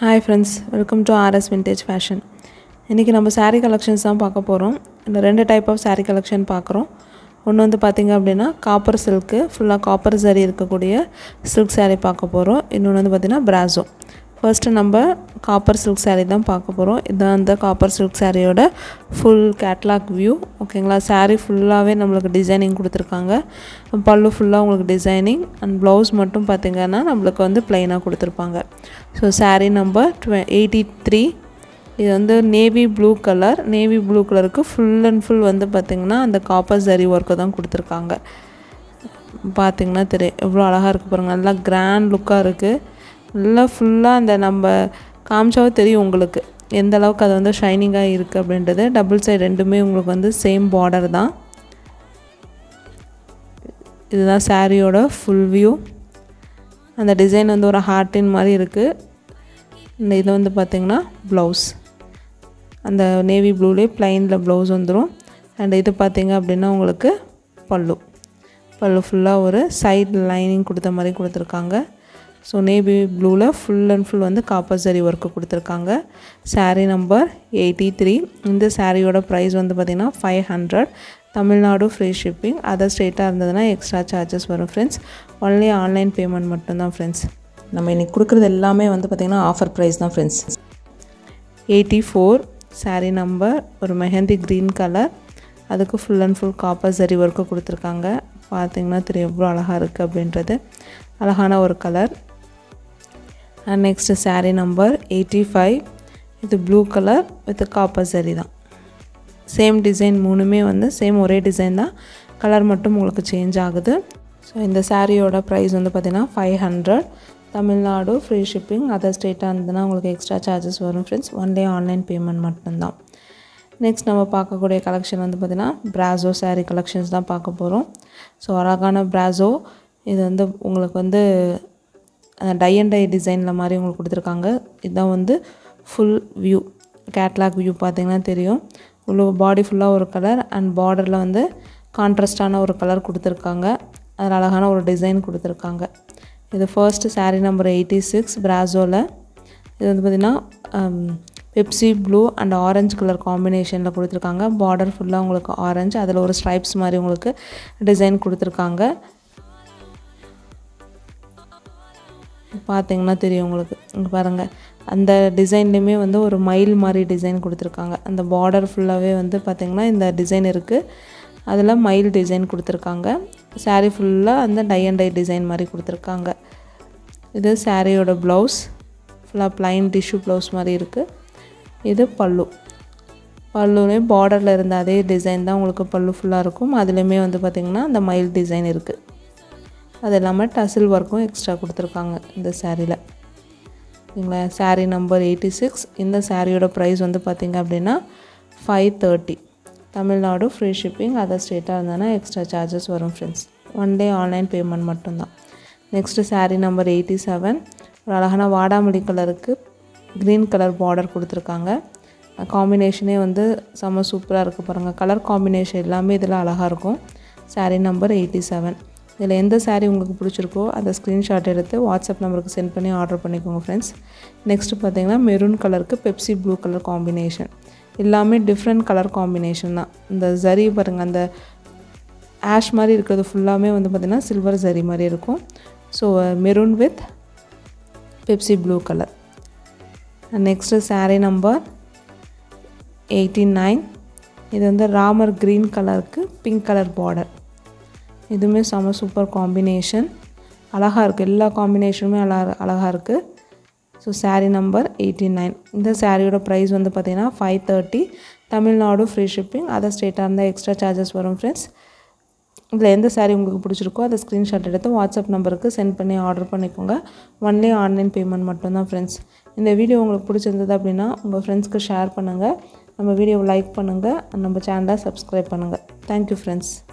hi friends welcome to R S vintage fashion இன்றைக்கி நம்ம saree collections தான் பார்க்க போகிறோம் இந்த ரெண்டு டைப் ஆஃப் saree கலெக்ஷன் பார்க்குறோம் ஒன்று வந்து பார்த்திங்க அப்படின்னா காப்பர் சில்க்கு ஃபுல்லாக காப்பர் சரி இருக்கக்கூடிய சில்க் saree பார்க்க போகிறோம் இன்னொன்று வந்து பார்த்திங்கன்னா பிராசோ ஃபர்ஸ்ட்டு நம்ம காப்பர் சில்க் saree தான் பார்க்க போகிறோம் இதுதான் அந்த காப்பர் சில்க் சாரியோட ஃபுல் கேட்லாக் வியூ ஓகேங்களா saree ஃபுல்லாகவே நம்மளுக்கு டிசைனிங் கொடுத்துருக்காங்க பல்லு ஃபுல்லாக உங்களுக்கு டிசைனிங் அண்ட் ப்ளவுஸ் மட்டும் பார்த்திங்கன்னா நம்மளுக்கு வந்து ப்ளைனாக கொடுத்துருப்பாங்க so saree number two eighty three இது வந்து navy blue colour navy blue கலருக்கு ஃபுல் அண்ட் ஃபுல் வந்து பார்த்திங்கன்னா அந்த காப்பர் சரி ஒர்க்கு தான் கொடுத்துருக்காங்க பார்த்திங்கன்னா தெரியும் எவ்வளோ அழகாக இருக்குது பாருங்கள் நல்லா கிராண்ட் லுக்காக இருக்குது நல்லா ஃபுல்லாக அந்த நம்ம காமிச்சாவே தெரியும் உங்களுக்கு எந்த அளவுக்கு அது வந்து ஷைனிங்காக இருக்குது அப்படின்றது டபுள் சைடு ரெண்டுமே உங்களுக்கு வந்து சேம் பார்டர் தான் இதுதான் சாரியோட ஃபுல் வியூ அந்த டிசைன் வந்து ஒரு ஹார்ட்டின் மாதிரி இருக்குது இந்த இது வந்து பார்த்திங்கன்னா ப்ளவுஸ் அந்த நேவி ப்ளூலேயே ப்ளைனில் ப்ளவுஸ் வந்துடும் அண்ட் இது பார்த்திங்க அப்படின்னா உங்களுக்கு பல்லு பல்லு ஃபுல்லாக ஒரு சைடு லைனிங் கொடுத்த மாதிரி கொடுத்துருக்காங்க ஸோ நேவி ப்ளூவில் ஃபுல் அண்ட் ஃபுல் வந்து காப்பர் சரி ஒர்க்கு கொடுத்துருக்காங்க saree நம்பர் எயிட்டி த்ரீ இந்த சாரியோட ப்ரைஸ் வந்து பார்த்திங்கன்னா five hundred Tamil Nadu free shipping other ஸ்டேட்டாக இருந்ததுன்னா எக்ஸ்ட்ரா சார்ஜஸ் வரும் ஃப்ரெண்ட்ஸ் ஒன்லி ஆன்லைன் பேமெண்ட் மட்டும்தான் ஃப்ரெண்ட்ஸ் நம்ம இன்றைக்கி கொடுக்குறது எல்லாமே வந்து பார்த்திங்கன்னா ஆஃபர் ப்ரைஸ் தான் friends eighty four saree number ஒரு மெஹந்தி க்ரீன் கலர் அதுக்கு full and full copper zari work கொடுத்துருக்காங்க பார்த்தீங்கன்னா தெரியும் எவ்வளோ அழகாக இருக்குது அப்படின்றது அழகான ஒரு colour and next saree number eighty five இது blue colour with copper zari தான் சேம் டிசைன் மூணுமே வந்து சேம் ஒரே டிசைன் தான் கலர் மட்டும் உங்களுக்கு சேஞ்ச் ஆகுது ஸோ இந்த சாரியோட ப்ரைஸ் வந்து பார்த்திங்கன்னா five hundred Tamil Nadu free shipping other ஸ்டேட்டாக இருந்ததுன்னா உங்களுக்கு எக்ஸ்ட்ரா சார்ஜஸ் வரும் friends one day online payment மட்டும்தான் நெக்ஸ்ட் நம்ம பார்க்கக்கூடிய கலெக்ஷன் வந்து பார்த்திங்கன்னா பிராசோ saree கலெக்ஷன்ஸ் தான் பார்க்க போகிறோம் ஸோ அழகான பிராசோ இது வந்து உங்களுக்கு வந்து டை அண்ட் டை டிசைனில் மாதிரி உங்களுக்கு கொடுத்துருக்காங்க இதுதான் வந்து ஃபுல் வியூ கேட்லாக் வியூ பார்த்தீங்கன்னா தெரியும் உள்ள பாடி ஃபுல்லாக ஒரு கலர் அண்ட் பார்டரில் வந்து கான்ட்ராஸ்டான ஒரு கலர் கொடுத்துருக்காங்க அதில் அழகான ஒரு டிசைன் கொடுத்துருக்காங்க இது first saree number eighty six பிராசோவில் இது வந்து பார்த்திங்கன்னா Pepsi blue and orange colour காம்பினேஷனில் கொடுத்துருக்காங்க பார்டர் ஃபுல்லாக உங்களுக்கு ஆரஞ்சு அதில் ஒரு ஸ்ட்ரைப்ஸ் மாதிரி உங்களுக்கு டிசைன் கொடுத்துருக்காங்க பார்த்தீங்கன்னா தெரியும் உங்களுக்கு இங்கே பாருங்கள் அந்த டிசைன்லேயுமே வந்து ஒரு மயில் மாதிரி டிசைன் கொடுத்துருக்காங்க அந்த பார்டர் ஃபுல்லாகவே வந்து பார்த்திங்கன்னா இந்த டிசைன் இருக்குது அதில் மயில் டிசைன் கொடுத்துருக்காங்க saree ஃபுல்லாக அந்த டை அண்ட் டை டிசைன் மாதிரி கொடுத்துருக்காங்க இது சாரியோட ப்ளவுஸ் ஃபுல்லாக ப்ளைன் டிஷ்யூ ப்ளவுஸ் மாதிரி இருக்குது இது பல்லு பல்லுலே பார்டரில் இருந்த அதே டிசைன் தான் உங்களுக்கு பல்லு ஃபுல்லாக இருக்கும் அதுலேயுமே வந்து பார்த்திங்கன்னா அந்த மயில் டிசைன் இருக்குது அது இல்லாமல் டசில் ஒர்க்கும் எக்ஸ்ட்ரா கொடுத்துருக்காங்க இந்த சாரியில் சரிங்களா saree நம்பர் எயிட்டி சிக்ஸ் இந்த சாரியோட ப்ரைஸ் வந்து பார்த்திங்க அப்படின்னா five thirty Tamil Nadu free shipping other ஸ்டேட்டாக இருந்ததுன்னா எக்ஸ்ட்ரா சார்ஜஸ் வரும் friends one day online payment மட்டும்தான் next saree number eighty seven ஒரு அழகான வாடாமல்லி கலருக்கு க்ரீன் கலர் பார்டர் கொடுத்துருக்காங்க காம்பினேஷனே வந்து செம்ம சூப்பராக இருக்குது பாருங்கள் கலர் காம்பினேஷன் எல்லாமே இதில் அழகாக இருக்கும் saree நம்பர் எயிட்டி செவன் இதில் எந்த saree உங்களுக்கு பிடிச்சிருக்கோ அந்த ஸ்க்ரீன்ஷாட் எடுத்து வாட்ஸ்அப் நம்பருக்கு சென்ட் பண்ணி ஆர்டர் பண்ணிக்கோங்க ஃப்ரெண்ட்ஸ் நெக்ஸ்ட்டு பார்த்தீங்கன்னா மெரூன் கலருக்கு பெப்சி ப்ளூ கலர் காம்பினேஷன் எல்லாமே டிஃப்ரெண்ட் கலர் காம்பினேஷன் தான் இந்த ஜரி பாருங்கள் அந்த ஆஷ் மாதிரி இருக்கிறது ஃபுல்லாமே வந்து பார்த்திங்கன்னா சில்வர் ஜரி மாதிரி இருக்கும் so maroon with Pepsi blue colour next saree number eighty nine இது வந்து ராமர் க்ரீன் கலருக்கு பிங்க் கலர் பார்டர் இதுவுமே செம சூப்பர் காம்பினேஷன் அழகாக இருக்குது எல்லா காம்பினேஷனுமே அழகா அழகாக இருக்குது so saree number eighty nine இந்த சாரியோட ப்ரைஸ் வந்து பார்த்திங்கன்னா five thirty Tamil Nadu free shipping other ஸ்டேட்டாக இருந்தால் எக்ஸ்ட்ரா சார்ஜஸ் வரும் ஃப்ரெண்ட்ஸ் இதில் எந்த saree உங்களுக்கு பிடிச்சிருக்கோ அதை ஸ்க்ரீன்ஷாட் எடுத்து வாட்ஸ்அப் நம்பருக்கு சென்ட் பண்ணி ஆர்டர் பண்ணிக்கோங்க ஒன்லி ஆன்லைன் பேமெண்ட் மட்டும்தான் ஃப்ரெண்ட்ஸ் இந்த வீடியோ உங்களுக்கு பிடிச்சிருந்தது அப்படின்னா உங்கள் ஃப்ரெண்ட்ஸ்க்கு ஷேர் பண்ணுங்கள் நம்ம வீடியோவை லைக் பண்ணுங்கள் நம்ம சேனலை சப்ஸ்கிரைப் பண்ணுங்கள் தேங்க்யூ ஃப்ரெண்ட்ஸ்